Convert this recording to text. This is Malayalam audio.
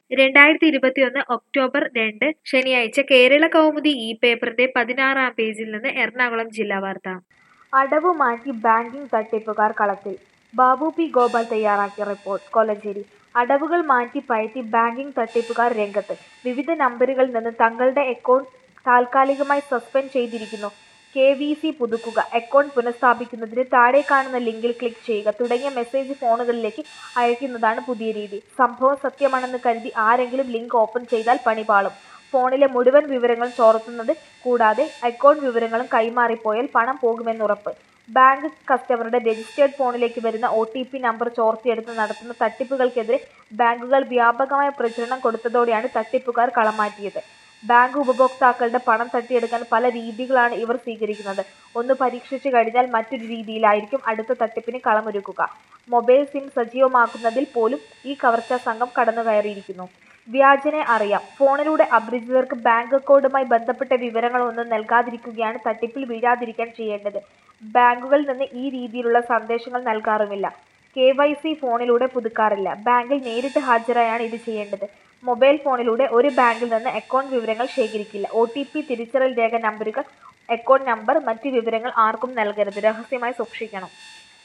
രണ്ടായിരത്തി ഇരുപത്തിയൊന്ന് ഒക്ടോബർ രണ്ട് ശനിയാഴ്ച കേരള കൗമുദി ഈ പേപ്പറിന്റെ പതിനാറാം പേജിൽ നിന്ന് എറണാകുളം ജില്ലാ വാർത്ത അടവു മാറ്റി ബാങ്കിംഗ് തട്ടിപ്പുകാർ കളത്തിൽ ബാബു പി ഗോപാൽ തയ്യാറാക്കിയ റിപ്പോർട്ട് കൊല്ലഞ്ചേരി അടവുകൾ മാറ്റി പയറ്റി ബാങ്കിംഗ് തട്ടിപ്പുകാർ രംഗത്ത് വിവിധ നമ്പറുകളിൽ നിന്ന് തങ്ങളുടെ അക്കൗണ്ട് താൽക്കാലികമായി സസ്പെൻഡ് ചെയ്തിരിക്കുന്നു കെ വി സി പുതുക്കുക അക്കൗണ്ട് പുനഃസ്ഥാപിക്കുന്നതിന് താഴെ കാണുന്ന ലിങ്കിൽ ക്ലിക്ക് ചെയ്യുക തുടങ്ങിയ മെസ്സേജ് ഫോണുകളിലേക്ക് അയക്കുന്നതാണ് പുതിയ രീതി സംഭവം സത്യമാണെന്ന് കരുതി ആരെങ്കിലും ലിങ്ക് ഓപ്പൺ ചെയ്താൽ പണിപാളും ഫോണിലെ മുഴുവൻ വിവരങ്ങളും ചോർത്തുന്നത് കൂടാതെ അക്കൗണ്ട് വിവരങ്ങളും കൈമാറിപ്പോയാൽ പണം പോകുമെന്നുറപ്പ് ബാങ്ക് കസ്റ്റമറുടെ രജിസ്റ്റേർഡ് ഫോണിലേക്ക് വരുന്ന ഒ ടി പി നമ്പർ ചോർത്തിയെടുത്ത് നടത്തുന്ന തട്ടിപ്പുകൾക്കെതിരെ ബാങ്കുകൾ വ്യാപകമായ പ്രചരണം കൊടുത്തതോടെയാണ് തട്ടിപ്പുകാർ കളം മാറ്റിയത് ബാങ്ക് ഉപഭോക്താക്കളുടെ പണം തട്ടിയെടുക്കാൻ പല രീതികളാണ് ഇവർ സ്വീകരിക്കുന്നത് ഒന്ന് പരീക്ഷിച്ചു കഴിഞ്ഞാൽ മറ്റൊരു രീതിയിലായിരിക്കും അടുത്ത തട്ടിപ്പിന് കളമൊരുക്കുക മൊബൈൽ സിം സജീവമാക്കുന്നതിൽ പോലും ഈ കവർച്ചാ സംഘം കടന്നുകയറിയിരിക്കുന്നു വ്യാജനെ അറിയാം ഫോണിലൂടെ അപരിചിതർക്ക് ബാങ്ക് അക്കൗണ്ടുമായി ബന്ധപ്പെട്ട വിവരങ്ങളൊന്നും നൽകാതിരിക്കുകയാണ് തട്ടിപ്പിൽ വീഴാതിരിക്കാൻ ചെയ്യേണ്ടത് ബാങ്കുകളിൽ നിന്ന് ഈ രീതിയിലുള്ള സന്ദേശങ്ങൾ നൽകാറുമില്ല കെ വൈ സി ഫോണിലൂടെ പുതുക്കാറില്ല ബാങ്കിൽ നേരിട്ട് ഹാജരായാണ് ഇത് ചെയ്യേണ്ടത് മൊബൈൽ ഫോണിലൂടെ ഒരു ബാങ്കിൽ നിന്ന് അക്കൗണ്ട് വിവരങ്ങൾ ശേഖരിക്കില്ല ഒ ടി പി തിരിച്ചറിയൽ രേഖ നമ്പറുകൾ അക്കൗണ്ട് നമ്പർ മറ്റ് വിവരങ്ങൾ ആർക്കും നൽകരുത് രഹസ്യമായി സൂക്ഷിക്കണം